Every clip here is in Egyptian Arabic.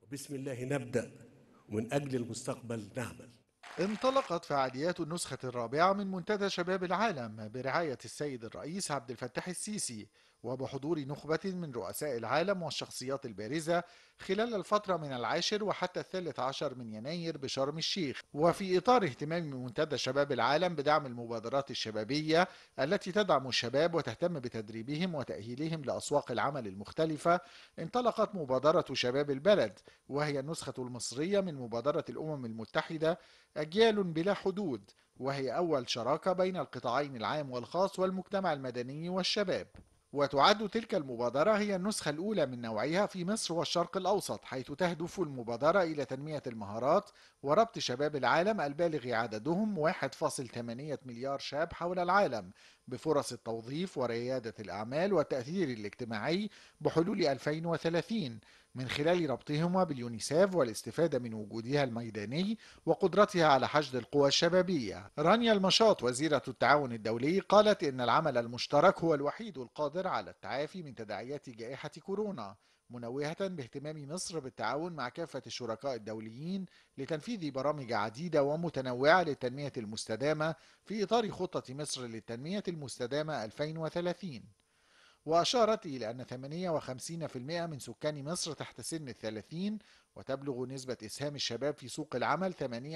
بسم الله نبدأ ومن أجل المستقبل نعمل انطلقت فعاليات النسخة الرابعة من منتدى شباب العالم برعاية السيد الرئيس عبد الفتاح السيسي وبحضور نخبة من رؤساء العالم والشخصيات البارزة خلال الفترة من العاشر وحتى الثالث عشر من يناير بشرم الشيخ وفي إطار اهتمام منتدى شباب العالم بدعم المبادرات الشبابية التي تدعم الشباب وتهتم بتدريبهم وتأهيلهم لأسواق العمل المختلفة انطلقت مبادرة شباب البلد وهي النسخة المصرية من مبادرة الأمم المتحدة أجيال بلا حدود وهي أول شراكة بين القطاعين العام والخاص والمجتمع المدني والشباب وتعد تلك المبادرة هي النسخة الأولى من نوعها في مصر والشرق الأوسط حيث تهدف المبادرة إلى تنمية المهارات وربط شباب العالم البالغ عددهم 1.8 مليار شاب حول العالم بفرص التوظيف وريادة الأعمال والتأثير الاجتماعي بحلول 2030 من خلال ربطهما باليونيسيف والاستفادة من وجودها الميداني وقدرتها على حشد القوى الشبابية رانيا المشاط وزيرة التعاون الدولي قالت إن العمل المشترك هو الوحيد القادر على التعافي من تداعيات جائحة كورونا منوهة باهتمام مصر بالتعاون مع كافة الشركاء الدوليين لتنفيذ برامج عديدة ومتنوعة للتنمية المستدامة في إطار خطة مصر للتنمية المستدامة 2030 وأشارت إلى أن 58% من سكان مصر تحت سن الثلاثين وتبلغ نسبة إسهام الشباب في سوق العمل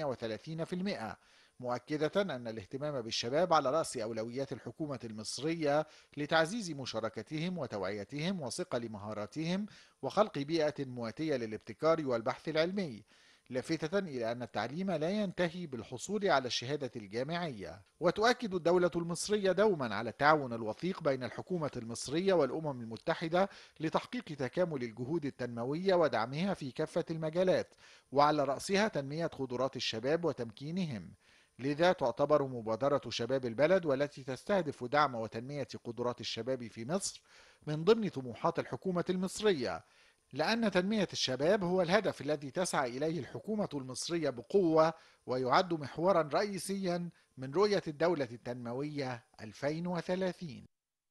38% مؤكدة أن الاهتمام بالشباب على رأس أولويات الحكومة المصرية لتعزيز مشاركتهم وتوعيتهم وصقل مهاراتهم وخلق بيئة مواتية للابتكار والبحث العلمي لافتة إلى أن التعليم لا ينتهي بالحصول على الشهادة الجامعية وتؤكد الدولة المصرية دوما على التعاون الوثيق بين الحكومة المصرية والأمم المتحدة لتحقيق تكامل الجهود التنموية ودعمها في كافة المجالات وعلى رأسها تنمية قدرات الشباب وتمكينهم لذا تعتبر مبادرة شباب البلد والتي تستهدف دعم وتنمية قدرات الشباب في مصر من ضمن طموحات الحكومة المصرية لأن تنمية الشباب هو الهدف الذي تسعى إليه الحكومة المصرية بقوة ويعد محورا رئيسيا من رؤية الدولة التنموية 2030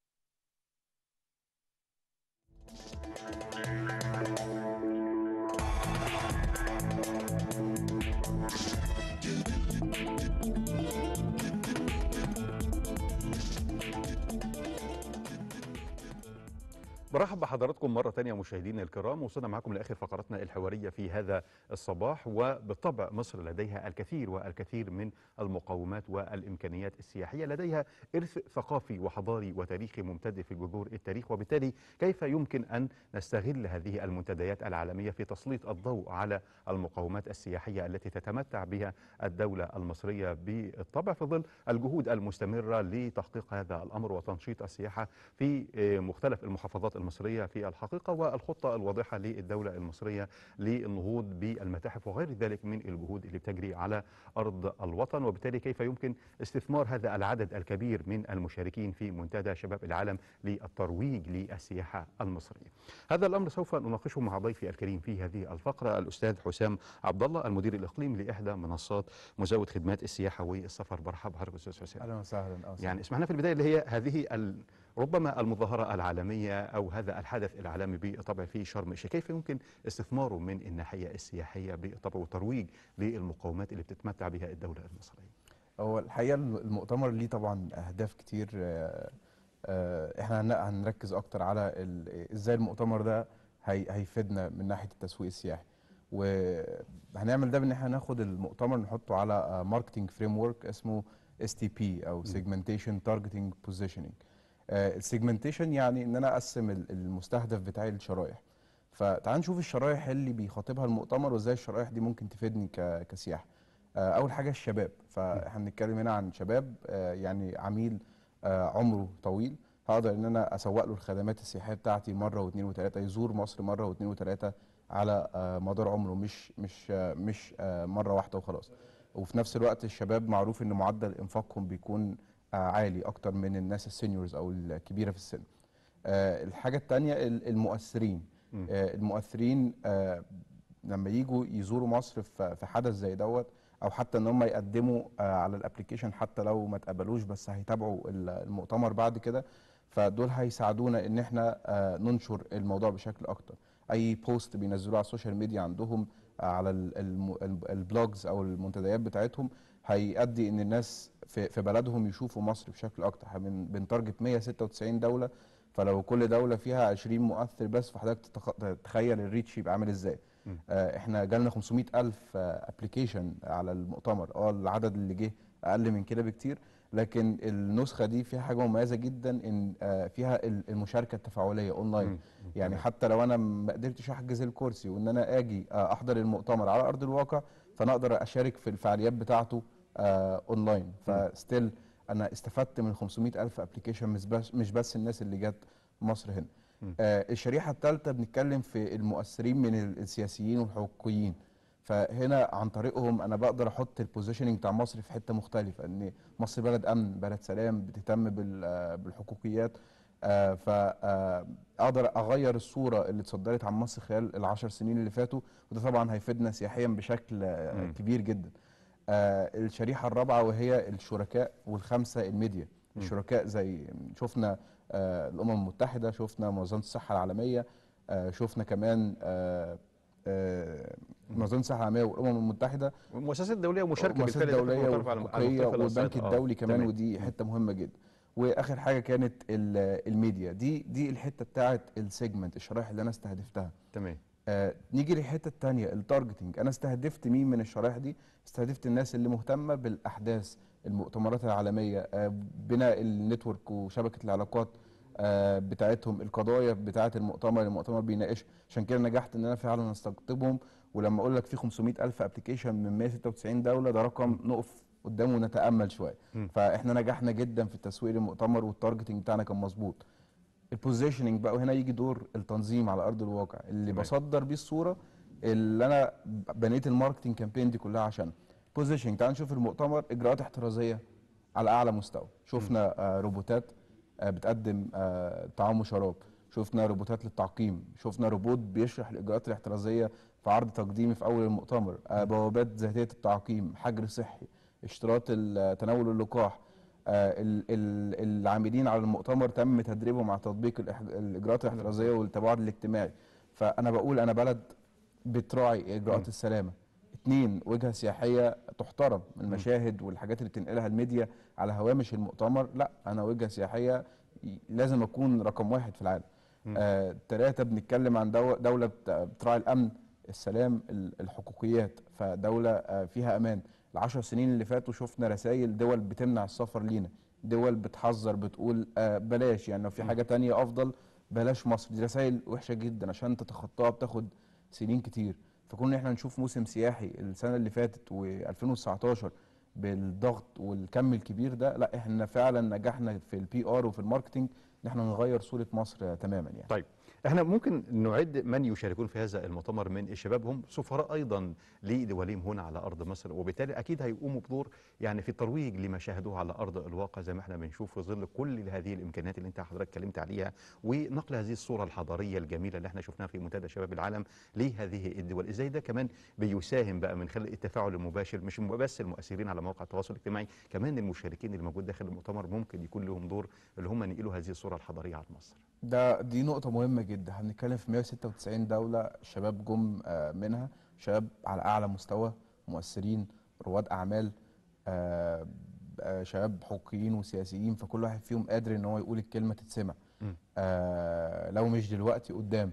برحب بحضراتكم مرة تانية مشاهدينا الكرام وصلنا معكم لآخر فقراتنا الحوارية في هذا الصباح وبالطبع مصر لديها الكثير والكثير من المقومات والإمكانيات السياحية لديها إرث ثقافي وحضاري وتاريخي ممتد في جذور التاريخ وبالتالي كيف يمكن أن نستغل هذه المنتديات العالمية في تسليط الضوء على المقومات السياحية التي تتمتع بها الدولة المصرية بالطبع في ظل الجهود المستمرة لتحقيق هذا الأمر وتنشيط السياحة في مختلف المحافظات المصرية في الحقيقة والخطة الواضحة للدولة المصرية للنهوض بالمتاحف وغير ذلك من الجهود اللي بتجري على أرض الوطن وبالتالي كيف يمكن استثمار هذا العدد الكبير من المشاركين في منتدى شباب العالم للترويج للسياحة المصرية هذا الأمر سوف نناقشه مع ضيفي الكريم في هذه الفقرة الأستاذ حسام عبد الله المدير الإقليمي لإحدى منصات مزود خدمات السياحة والسفر برحب بحضرتك أستاذ حسام اهلا وسهلا أهلاً. يعني اسمحنا في البداية اللي هي هذه ال... ربما المظاهرة العالمية أو هذا الحدث العالمي بالطبع في شرم الشيخ كيف يمكن استثماره من الناحية السياحية بالطبع وترويج للمقومات اللي بتتمتع بها الدولة المصرية هو الحقيقه المؤتمر ليه طبعا اهداف كتير آه، آه، احنا هن- هنركز اكتر على ال- ازاي المؤتمر ده هي- هيفيدنا من ناحيه التسويق السياحي وهنعمل ده بان احنا ناخد المؤتمر نحطه على ماركتنج فريم ورك اسمه اس تي بي او سيجمنتيشن تارجتنج بوزيشننج السيجمنتيشن يعني ان انا اقسم ال- المستهدف بتاعي لشرايح فتعال نشوف الشرايح اللي بيخاطبها المؤتمر وازاي الشرايح دي ممكن تفيدني ك- كسياحه آه، اول حاجه الشباب فاحنا بنتكلم هنا عن شباب آه، يعني عميل آه، عمره طويل هقدر ان انا اسوق له الخدمات السياحيه بتاعتي مره واثنين وثلاثه يزور مصر مره واثنين وثلاثه على آه، مدار عمره مش مش آه، مش آه، مره واحده وخلاص وفي نفس الوقت الشباب معروف ان معدل انفاقهم بيكون آه، عالي اكتر من الناس السينيورز او الكبيره في السن آه، الحاجه الثانيه المؤثرين آه، المؤثرين آه، لما يجوا يزوروا مصر في في حدث زي دوت او حتى ان هم يقدموا آه، على الابلكيشن حتى لو ما اتقبلوش بس هيتابعوا ال- المؤتمر بعد كده فدول هيساعدونا ان احنا آه، ننشر الموضوع بشكل اكتر اي بوست بينزلوه على السوشيال ميديا عندهم آه، على ال- الم- ال- البلوجز او المنتديات بتاعتهم هيؤدي ان الناس في في بلدهم يشوفوا مصر بشكل اكتر إحنا بن- بنتارجت 196 دوله فلو كل دوله فيها 20 مؤثر بس فحضرتك تتخ- تتخيل الريتش يبقى عامل ازاي مم. آه، احنا جالنا 500 الف ابلكيشن على المؤتمر اه العدد اللي جه اقل من كده بكتير لكن النسخه دي فيها حاجه مميزه جدا ان آه، فيها ال- المشاركه التفاعليه اونلاين مم. يعني تمام. حتى لو انا ما قدرتش احجز الكرسي وان انا اجي آه، احضر المؤتمر على ارض الواقع فانا اقدر اشارك في الفعاليات بتاعته آه، اونلاين فستيل انا استفدت من 500 الف ابلكيشن مش بس مش بس الناس اللي جت مصر هنا مم. آه، الشريحه الثالثه بنتكلم في المؤثرين من ال- السياسيين والحقوقيين فهنا عن طريقهم انا بقدر احط البوزيشننج بتاع مصر في حته مختلفه ان مصر بلد امن بلد سلام بتهتم بال- آه، بالحقوقيات فاقدر اغير الصوره اللي اتصدرت عن مصر خلال العشر سنين اللي فاتوا وده طبعا هيفيدنا سياحيا بشكل آه، مم. كبير جدا آه، الشريحه الرابعه وهي الشركاء والخامسه الميديا مم. الشركاء زي شفنا آه، الامم المتحده شفنا منظمه الصحه العالميه آه، شفنا كمان آه، آه، منظمه الصحه العالميه والامم المتحده المؤسسات الدوليه مشاركه المؤسسات بالفعل الدوليه تتم وترفع على- على والحقوقيه مختلف والبنك الوسائط. آه، الدولي كمان تمام. ودي حته مهمه جدا واخر حاجه كانت ال- الميديا دي دي الحته بتاعه السيجمنت الشرائح اللي انا استهدفتها تمام آه نيجي للحته الثانيه التارجتنج انا استهدفت مين من الشرائح دي استهدفت الناس اللي مهتمه بالاحداث المؤتمرات العالميه آه بناء النتورك وشبكه العلاقات آه بتاعتهم القضايا بتاعه المؤتمر المؤتمر بيناقش عشان كده نجحت ان انا فعلا استقطبهم ولما اقول لك في 500 الف ابلكيشن من 196 دوله ده رقم نقف قدامه ونتامل شويه مم. فاحنا نجحنا جدا في التسويق للمؤتمر والتارجتنج بتاعنا كان مظبوط البوزيشننج بقى وهنا يجي دور التنظيم على ارض الواقع اللي تمام. بصدر بيه الصوره اللي انا بنيت الماركتنج كامبين دي كلها عشان بوزيشننج تعال نشوف المؤتمر اجراءات احترازيه على اعلى مستوى شفنا آه روبوتات آه بتقدم آه طعام وشراب شفنا روبوتات للتعقيم شفنا روبوت بيشرح الاجراءات الاحترازيه في عرض تقديمي في اول المؤتمر آه بوابات ذاتيه التعقيم حجر صحي اشتراط ال- تناول اللقاح آه، ال- ال- العاملين على المؤتمر تم تدريبهم على تطبيق الإح- الاجراءات الاحترازيه والتباعد الاجتماعي فانا بقول انا بلد بتراعي اجراءات السلامه اتنين وجهه سياحيه تحترم المشاهد والحاجات اللي بتنقلها الميديا على هوامش المؤتمر لا انا وجهه سياحيه ي- لازم اكون رقم واحد في العالم آه، تلاتة بنتكلم عن دو- دولة بت- بتراعي الأمن السلام ال- الحقوقيات فدولة آه، فيها أمان العشر سنين اللي فاتوا شفنا رسائل دول بتمنع السفر لينا دول بتحذر بتقول آه، بلاش يعني لو في حاجة تانية أفضل بلاش مصر دي رسائل وحشة جدا عشان تتخطاها بتاخد سنين كتير فكون ان احنا نشوف موسم سياحي السنة اللي فاتت و2019 بالضغط والكم الكبير ده لا احنا فعلا نجحنا في البي ار وفي الماركتينج ان احنا نغير صورة مصر تماما يعني طيب احنا ممكن نعد من يشاركون في هذا المؤتمر من الشباب هم سفراء ايضا لدولهم هنا على ارض مصر وبالتالي اكيد هيقوموا بدور يعني في الترويج لما شاهدوه على ارض الواقع زي ما احنا بنشوف في ظل كل هذه الامكانيات اللي انت حضرتك اتكلمت عليها ونقل هذه الصوره الحضاريه الجميله اللي احنا شفناها في منتدى شباب العالم لهذه الدول ازاي ده كمان بيساهم بقى من خلال التفاعل المباشر مش بس المؤثرين على مواقع التواصل الاجتماعي كمان المشاركين اللي موجود داخل المؤتمر ممكن يكون لهم دور اللي هم ينقلوا هذه الصوره الحضاريه عن مصر ده دي نقطة مهمة جدا هنتكلم في 196 دولة شباب جم آه، منها شباب على أعلى مستوى مؤثرين رواد أعمال آه، آه، شباب حقوقيين وسياسيين فكل واحد فيهم قادر إن هو يقول الكلمة تتسمع مم. آه، لو مش دلوقتي قدام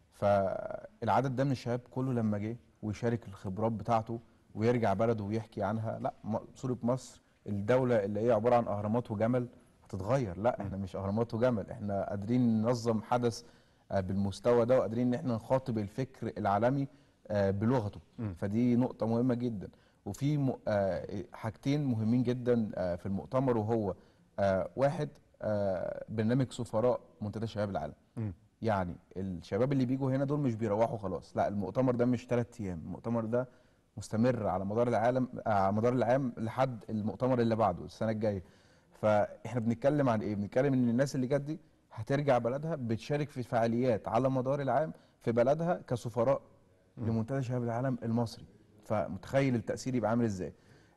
فالعدد ده من الشباب كله لما جه ويشارك الخبرات بتاعته ويرجع بلده ويحكي عنها لا م- صورة مصر الدولة اللي هي عبارة عن أهرامات وجمل هتتغير لا احنا مش أهرامات وجمل احنا قادرين ننظم حدث آه، بالمستوى ده وقادرين ان احنا نخاطب الفكر العالمي آه، بلغته مم. فدي نقطة مهمة جدا وفي م- آه، حاجتين مهمين جدا آه، في المؤتمر وهو آه، واحد آه، برنامج سفراء منتدى شباب العالم مم. يعني الشباب اللي بيجوا هنا دول مش بيروحوا خلاص لا المؤتمر ده مش ثلاث ايام المؤتمر ده مستمر على مدار العالم آه، على مدار العام لحد المؤتمر اللي بعده السنه الجايه فاحنا بنتكلم عن ايه بنتكلم ان الناس اللي جت دي هترجع بلدها بتشارك في فعاليات على مدار العام في بلدها كسفراء لمنتدى شباب العالم المصري فمتخيل التاثير يبقى عامل ازاي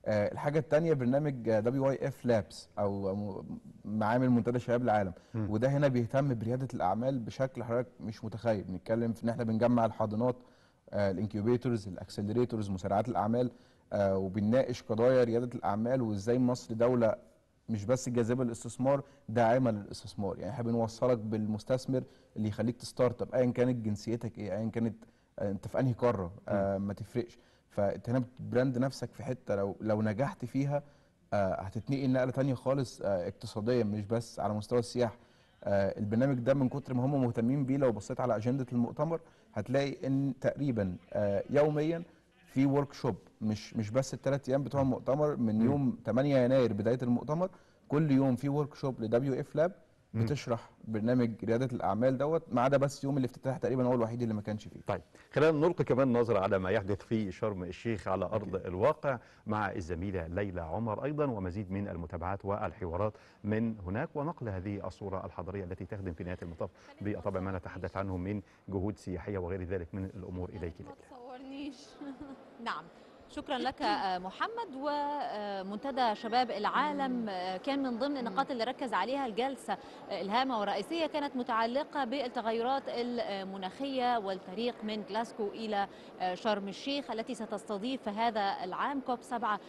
آه، الحاجه الثانيه برنامج دبليو واي اف لابس او م- معامل منتدى شباب العالم مم. وده هنا بيهتم برياده الاعمال بشكل حضرتك مش متخيل بنتكلم في ان احنا بنجمع الحاضنات الانكيوبيتورز الاكسلريتورز مسرعات الاعمال آه، وبنناقش قضايا رياده الاعمال وازاي مصر دوله مش بس جاذبه للاستثمار داعمه للاستثمار يعني احنا بنوصلك بالمستثمر اللي يخليك تستارت اب ايا كانت جنسيتك ايه ايا كانت آه، انت في انهي قاره آه ما تفرقش فانت هنا بتبراند نفسك في حته لو لو نجحت فيها آه هتتنقل نقله تانية خالص آه اقتصاديا مش بس على مستوى السياحه آه البرنامج ده من كتر ما هم مهتمين بيه لو بصيت على اجنده المؤتمر هتلاقي ان تقريبا آه يوميا في ورك شوب مش مش بس الثلاث ايام بتوع المؤتمر من يوم 8 يناير بدايه المؤتمر كل يوم في ورك شوب لدبليو اف لاب مم. بتشرح برنامج رياده الاعمال دوت ما عدا بس يوم الافتتاح تقريبا هو الوحيد اللي ما كانش فيه طيب خلينا نلقي كمان نظرة على ما يحدث في شرم الشيخ على أرض الواقع مع الزميلة ليلى عمر أيضا ومزيد من المتابعات والحوارات من هناك ونقل هذه الصورة الحضارية التي تخدم في نهاية المطاف بطبع ما نتحدث عنه من جهود سياحية وغير ذلك من الأمور إليك ما ليلى تصورنيش نعم شكرا لك آه، محمد ومنتدى شباب العالم آه، كان من ضمن النقاط اللي ركز عليها الجلسة آه، الهامة والرئيسية كانت متعلقة بالتغيرات المناخية والطريق من جلاسكو إلى آه، شرم الشيخ التي ستستضيف هذا العام كوب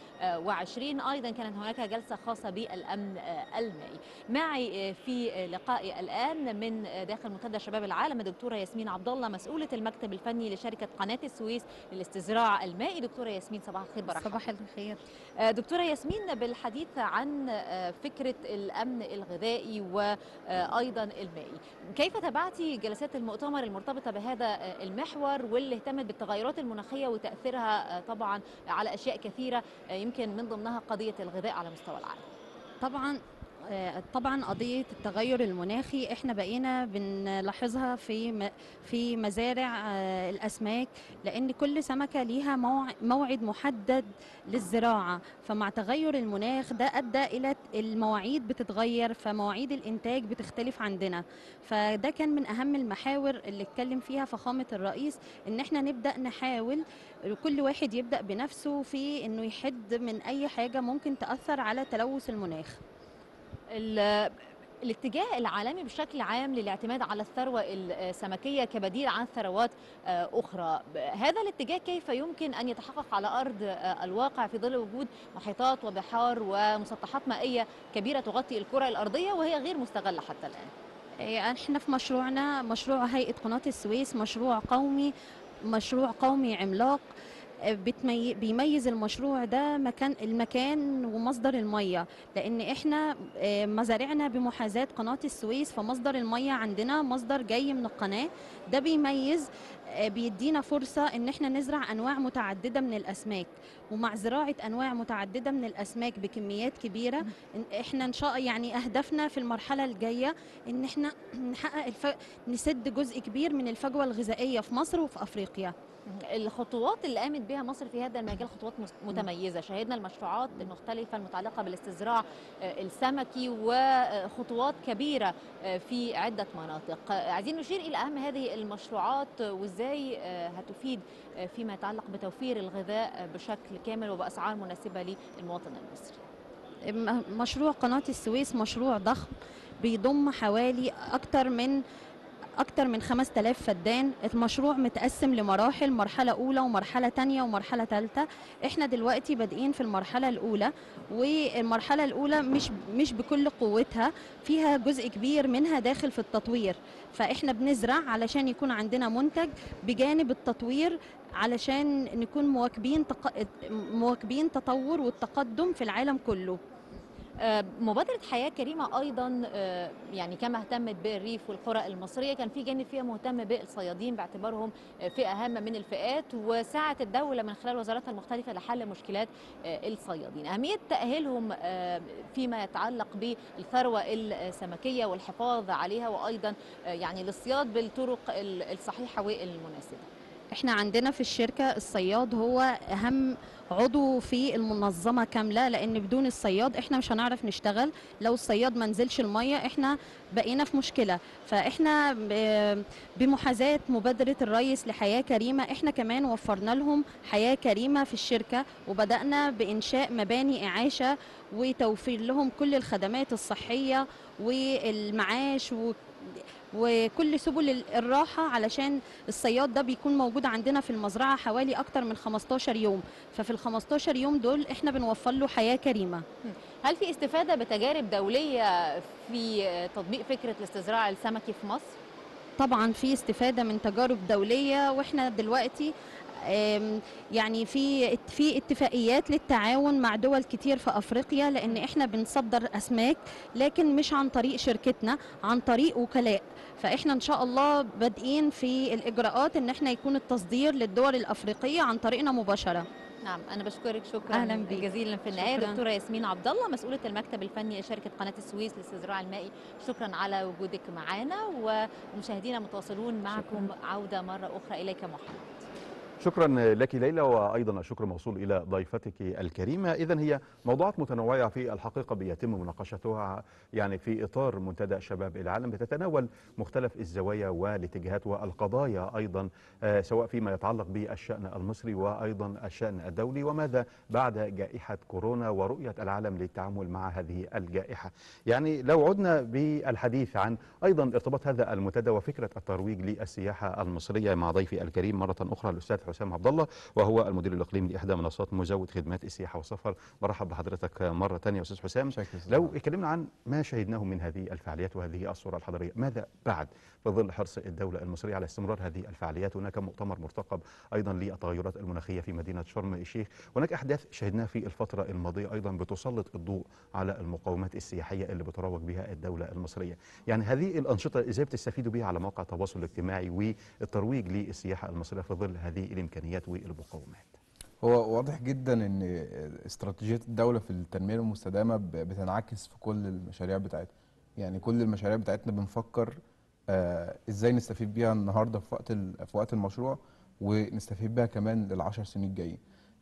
27 أيضا كانت هناك جلسة خاصة بالأمن آه، المائي معي آه، في لقائي الآن من آه، داخل منتدى شباب العالم الدكتورة ياسمين عبد الله مسؤولة المكتب الفني لشركة قناة السويس للاستزراع المائي دكتورة ياسمين صباح الخير برحب صباح الخير آه، دكتورة ياسمين بالحديث عن آه، فكرة الأمن الغذائي وأيضا المائي كيف تابعتي جلسات المؤتمر المرتبطة بهذا آه، المحور واللي اهتمت بالتغيرات المناخية وتأثيرها آه، طبعا على أشياء كثيرة آه، يمكن من ضمنها قضية الغذاء على مستوى العالم طبعا آه، طبعا قضية التغير المناخي احنا بقينا بنلاحظها في م- في مزارع آه، الأسماك لأن كل سمكة ليها موع- موعد محدد للزراعة فمع تغير المناخ ده أدى إلى ت- المواعيد بتتغير فمواعيد الإنتاج بتختلف عندنا فده كان من أهم المحاور اللي اتكلم فيها فخامة الرئيس إن احنا نبدأ نحاول كل واحد يبدأ بنفسه في إنه يحد من أي حاجة ممكن تأثر على تلوث المناخ ال- الاتجاه العالمي بشكل عام للاعتماد على الثروة السمكية كبديل عن ثروات آه، أخرى هذا الاتجاه كيف يمكن أن يتحقق على أرض آه، الواقع في ظل وجود محيطات وبحار ومسطحات مائية كبيرة تغطي الكرة الأرضية وهي غير مستغلة حتى الآن إيه، احنا في مشروعنا مشروع هيئة قناة السويس مشروع قومي مشروع قومي عملاق آه، بتمي... بيميز المشروع ده مكان المكان ومصدر المية لأن احنا آه، مزارعنا بمحاذاة قناة السويس فمصدر المية عندنا مصدر جاي من القناة ده بيميز آه، بيدينا فرصة ان احنا نزرع انواع متعددة من الاسماك ومع زراعة انواع متعددة من الاسماك بكميات كبيرة إن- احنا ان شاء يعني اهدافنا في المرحلة الجاية ان احنا نحقق الف... نسد جزء كبير من الفجوة الغذائية في مصر وفي افريقيا الخطوات اللي قامت بها مصر في هذا المجال خطوات مس- متميزة شهدنا المشروعات المختلفة المتعلقة بالاستزراع آه، السمكي وخطوات كبيرة آه، في عدة مناطق آه، عايزين نشير إلى أهم هذه المشروعات آه، وإزاي آه، هتفيد آه، فيما يتعلق بتوفير الغذاء آه، بشكل كامل وبأسعار مناسبة للمواطن المصري م- مشروع قناة السويس مشروع ضخم بيضم حوالي أكتر من أكتر من 5000 فدان المشروع متقسم لمراحل مرحلة أولى ومرحلة تانية ومرحلة تالتة إحنا دلوقتي بادئين في المرحلة الأولى والمرحلة الأولى مش مش بكل قوتها فيها جزء كبير منها داخل في التطوير فإحنا بنزرع علشان يكون عندنا منتج بجانب التطوير علشان نكون مواكبين تق... مواكبين تطور والتقدم في العالم كله آه، مبادرة حياة كريمة أيضا آه، يعني كما اهتمت بالريف والقرى المصرية كان في جانب فيها مهتم بالصيادين باعتبارهم آه، فئة هامة من الفئات وسعت الدولة من خلال وزاراتها المختلفة لحل مشكلات آه، الصيادين أهمية تأهيلهم آه، فيما يتعلق بالثروة السمكية والحفاظ عليها وأيضا آه، يعني الاصطياد بالطرق ال- الصحيحة والمناسبة احنا عندنا في الشركة الصياد هو أهم عضو في المنظمة كاملة لأن بدون الصياد احنا مش هنعرف نشتغل لو الصياد ما نزلش المية احنا بقينا في مشكلة فاحنا ب- بمحاذاة مبادرة الرئيس لحياة كريمة احنا كمان وفرنا لهم حياة كريمة في الشركة وبدأنا بإنشاء مباني إعاشة وتوفير لهم كل الخدمات الصحية والمعاش و وكل سبل ال- الراحة علشان الصياد ده بيكون موجود عندنا في المزرعة حوالي أكتر من 15 يوم ففي ال 15 يوم دول احنا بنوفر له حياة كريمة هل في استفادة بتجارب دولية في تطبيق فكرة الاستزراع السمكي في مصر؟ طبعا في استفادة من تجارب دولية واحنا دلوقتي آم، يعني في في اتفاقيات للتعاون مع دول كتير في افريقيا لان احنا بنصدر اسماك لكن مش عن طريق شركتنا عن طريق وكلاء فاحنا ان شاء الله بادئين في الاجراءات ان احنا يكون التصدير للدول الافريقيه عن طريقنا مباشره نعم أنا بشكرك شكرا أهلاً بيك. جزيلا في النهاية شكراً. دكتورة ياسمين عبد الله مسؤولة المكتب الفني لشركة قناة السويس للاستزراع المائي شكرا على وجودك معنا ومشاهدينا متواصلون معكم عودة مرة أخرى إليك محمد شكرا لك ليلى وايضا الشكر موصول الى ضيفتك الكريمه اذا هي موضوعات متنوعه في الحقيقه بيتم مناقشتها يعني في اطار منتدى شباب العالم بتتناول مختلف الزوايا والاتجاهات والقضايا ايضا آه، سواء فيما يتعلق بالشان المصري وايضا الشان الدولي وماذا بعد جائحه كورونا ورؤيه العالم للتعامل مع هذه الجائحه يعني لو عدنا بالحديث عن ايضا ارتباط هذا المنتدى وفكره الترويج للسياحه المصريه مع ضيفي الكريم مره اخرى الاستاذ حسام عبد الله وهو المدير الاقليمي لاحدى منصات مزود خدمات السياحه والسفر مرحب بحضرتك مره ثانيه استاذ حسام شكرا لو اتكلمنا عن ما شهدناه من هذه الفعاليات وهذه الصوره الحضاريه ماذا بعد في ظل حرص الدوله المصريه على استمرار هذه الفعاليات هناك مؤتمر مرتقب ايضا للتغيرات المناخيه في مدينه شرم الشيخ هناك احداث شهدناها في الفتره الماضيه ايضا بتسلط الضوء على المقومات السياحيه اللي بتروج بها الدوله المصريه يعني هذه الانشطه ازاي بتستفيدوا بها على مواقع التواصل الاجتماعي والترويج للسياحه المصريه في ظل هذه الامكانيات والمقومات هو واضح جدا ان استراتيجيه الدوله في التنميه المستدامه ب- بتنعكس في كل المشاريع بتاعتها يعني كل المشاريع بتاعتنا بنفكر آه، ازاي نستفيد بيها النهارده في وقت ال- في وقت المشروع ونستفيد بيها كمان للعشر سنين الجايين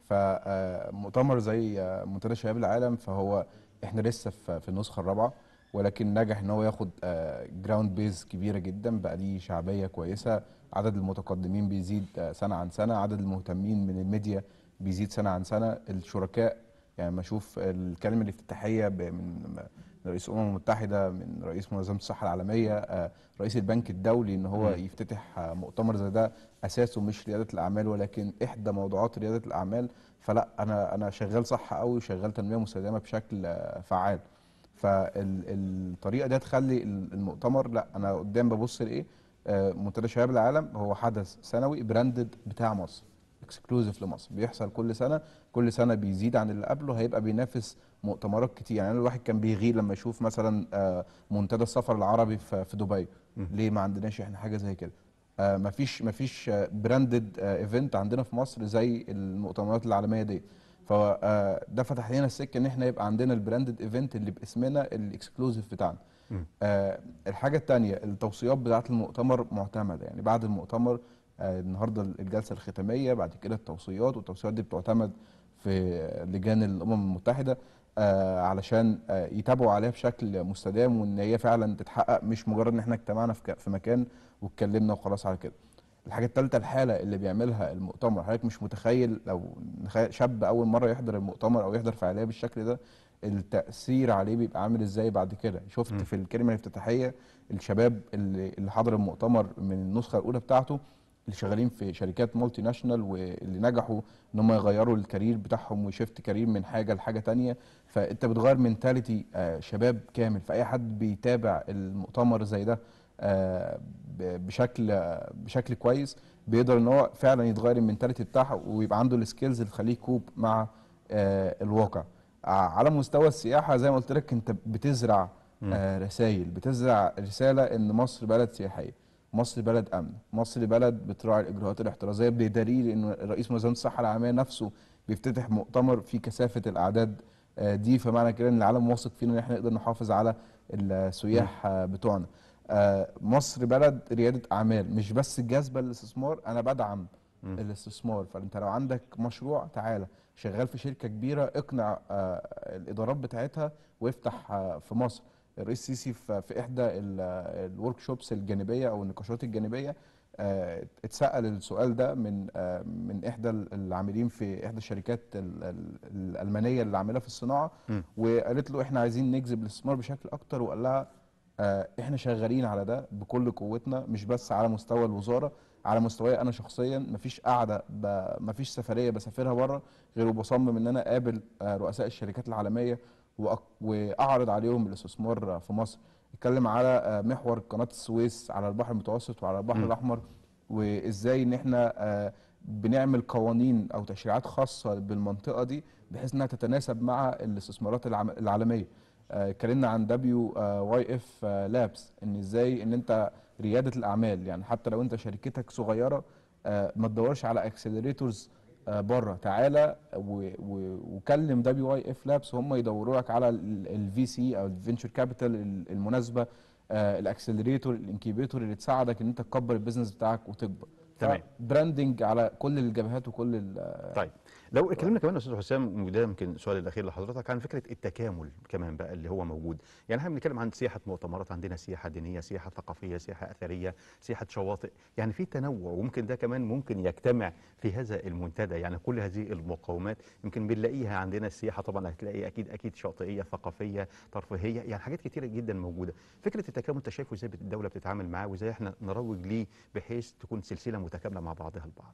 فمؤتمر زي آه، منتدى شباب العالم فهو احنا لسه في في النسخه الرابعه ولكن نجح ان هو ياخد جراوند بيز كبيره جدا بقى ليه شعبيه كويسه عدد المتقدمين بيزيد آه، سنه عن سنه عدد المهتمين من الميديا بيزيد سنه عن سنه الشركاء يعني ما اشوف الكلمه الافتتاحيه ب- من من رئيس الامم المتحده من رئيس منظمه الصحه العالميه آه، رئيس البنك الدولي ان هو مم. يفتتح آه، مؤتمر زي ده اساسه مش رياده الاعمال ولكن احدى موضوعات رياده الاعمال فلا انا انا شغال صح قوي وشغال تنميه مستدامه بشكل آه، فعال فالطريقه دي هتخلي ال- المؤتمر لا انا قدام ببص لايه آه، منتدى شباب العالم هو حدث سنوي براندد بتاع مصر اكسكلوزيف لمصر بيحصل كل سنه كل سنه بيزيد عن اللي قبله هيبقى بينافس مؤتمرات كتير يعني الواحد كان بيغير لما يشوف مثلا آه، منتدى السفر العربي في في دبي مم. ليه ما عندناش احنا حاجه زي كده آه، مفيش مفيش براندد ايفنت عندنا في مصر زي المؤتمرات العالميه دي فده فتح لنا السكه ان احنا يبقى عندنا البراندد ايفنت اللي باسمنا الاكسكلوزيف بتاعنا مم. آه الحاجه الثانيه التوصيات بتاعه المؤتمر معتمده يعني بعد المؤتمر آه النهارده الجلسه الختاميه بعد كده التوصيات والتوصيات دي بتعتمد في لجان الامم المتحده آه علشان آه يتابعوا عليها بشكل مستدام وان هي فعلا تتحقق مش مجرد ان احنا اجتمعنا في ك- في مكان واتكلمنا وخلاص على كده الحاجه الثالثه الحاله اللي بيعملها المؤتمر حضرتك مش متخيل لو نخيل شاب اول مره يحضر المؤتمر او يحضر فعاليه بالشكل ده التاثير عليه بيبقى عامل ازاي بعد كده شفت مم. في الكلمه الافتتاحيه الشباب اللي اللي حضر المؤتمر من النسخه الاولى بتاعته اللي شغالين في شركات مالتي ناشونال واللي نجحوا ان هم يغيروا الكارير بتاعهم ويشفت كارير من حاجه لحاجه تانية فانت بتغير منتاليتي شباب كامل فاي حد بيتابع المؤتمر زي ده آه، ب- بشكل آه، بشكل كويس بيقدر ان هو فعلا يتغير المنتاليتي بتاعه ويبقى عنده السكيلز اللي تخليه يكوب مع آه، الواقع ع- على مستوى السياحه زي ما قلت لك انت بتزرع مم. آه، رسائل بتزرع رساله ان مصر بلد سياحيه مصر بلد امن مصر بلد بتراعي الاجراءات الاحترازيه بدليل ان رئيس منظمه الصحه العالميه نفسه بيفتتح مؤتمر في كثافه الاعداد آه، دي فمعنى كده ان العالم واثق فينا ان احنا نقدر نحافظ على السياح آه، بتوعنا آه، مصر بلد رياده اعمال مش بس جاذبه للاستثمار انا بدعم مم. الاستثمار فانت لو عندك مشروع تعالى شغال في شركه كبيره اقنع آه، الادارات بتاعتها وافتح آه، في مصر الرئيس السيسي في في احدى الورك شوبس الجانبيه او النقاشات الجانبيه آه، اتسال السؤال ده من آه، من احدى العاملين في احدى الشركات ال- ال- الالمانيه اللي عامله في الصناعه مم. وقالت له احنا عايزين نجذب الاستثمار بشكل اكتر وقال لها آه، احنا شغالين على ده بكل قوتنا مش بس على مستوى الوزاره على مستواي انا شخصيا مفيش قاعده ب... مفيش سفريه بسافرها بره غير وبصمم ان انا اقابل آه، رؤساء الشركات العالميه وأ... واعرض عليهم الاستثمار في مصر اتكلم على آه، محور قناه السويس على البحر المتوسط وعلى البحر مم. الاحمر وازاي ان احنا آه، بنعمل قوانين او تشريعات خاصه بالمنطقه دي بحيث انها تتناسب مع الاستثمارات العم- العالميه آه، اتكلمنا عن دبليو واي اف لابس ان ازاي ان انت رياده الاعمال يعني حتى لو انت شركتك صغيره آه، ما تدورش على اكسلريتورز بره تعالى و- و- وكلم دبليو واي اف لابس هم يدوروا لك على الفي سي او الفينشر كابيتال المناسبه الاكسلريتور الانكيبيتور اللي تساعدك ان انت تكبر البيزنس بتاعك وتكبر تمام. براندنج على كل الجبهات وكل ال- طيب لو اتكلمنا كمان يا استاذ حسام وده يمكن السؤال الاخير لحضرتك عن فكره التكامل كمان بقى اللي هو موجود يعني احنا بنتكلم عن سياحه مؤتمرات عندنا سياحه دينيه سياحه ثقافيه سياحه اثريه سياحه شواطئ يعني في تنوع وممكن ده كمان ممكن يجتمع في هذا المنتدى يعني كل هذه المقومات يمكن بنلاقيها عندنا السياحه طبعا هتلاقي اكيد اكيد شاطئيه ثقافيه ترفيهيه يعني حاجات كتيره جدا موجوده فكره التكامل انت شايفه ازاي الدوله بتتعامل معاه وازاي احنا نروج ليه بحيث تكون سلسله متكامله مع بعضها البعض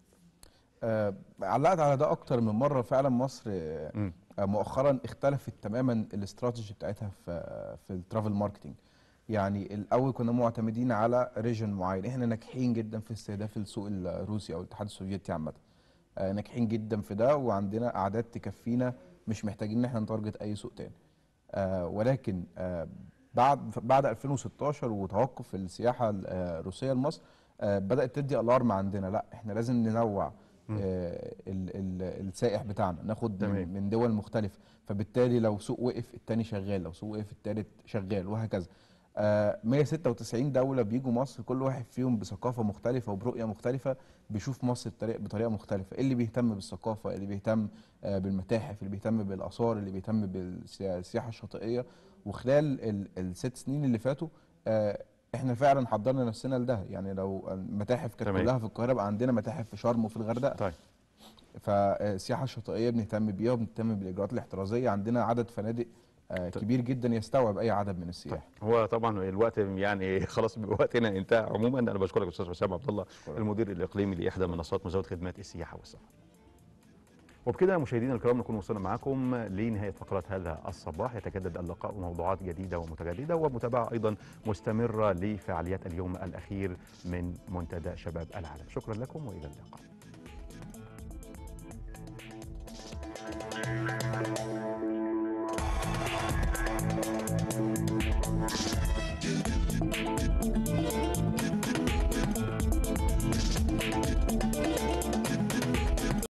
آه، علقت على ده اكتر من مره فعلا مصر آه، مم. آه، مؤخرا اختلفت تماما الاستراتيجي بتاعتها في في الترافل ماركتنج يعني الاول كنا معتمدين على ريجن معين احنا ناجحين جدا في استهداف السوق الروسي او الاتحاد السوفيتي عامه آه، ناجحين جدا في ده وعندنا اعداد تكفينا مش محتاجين ان احنا نتارجت اي سوق تاني آه، ولكن آه، بعد بعد 2016 وتوقف السياحه ال- الروسيه لمصر آه، بدات تدي الارم عندنا لا احنا لازم ننوع مم. آه، ال- ال- السائح بتاعنا ناخد تمام. من, من دول مختلفه فبالتالي لو سوق وقف التاني شغال لو سوق وقف التالت شغال وهكذا آه، 196 دولة بيجوا مصر كل واحد فيهم بثقافة مختلفة وبرؤية مختلفة بيشوف مصر بطريقة, بطريقة مختلفة اللي بيهتم بالثقافة اللي بيهتم آه، بالمتاحف اللي بيهتم بالآثار اللي بيهتم بالسياحة الشاطئية وخلال ال- الست سنين اللي فاتوا آه، احنا فعلا حضرنا نفسنا لده يعني لو المتاحف كانت تمام. كلها في القاهرة بقى عندنا متاحف في شرم وفي الغردقة طيب فالسياحه الشاطئيه بنهتم بيها وبنهتم بالاجراءات الاحترازيه عندنا عدد فنادق آه، كبير جدا يستوعب اي عدد من السياح هو طبعا الوقت يعني خلاص وقتنا انتهى عموما انا بشكرك استاذ حسام عبد الله المدير الاقليمي لاحدى منصات مزود خدمات السياحه والسفر وبكده مشاهدينا الكرام نكون وصلنا معكم لنهايه فقرات هذا الصباح يتجدد اللقاء وموضوعات جديده ومتجدده ومتابعه ايضا مستمره لفعاليات اليوم الاخير من منتدى شباب العالم شكرا لكم والى اللقاء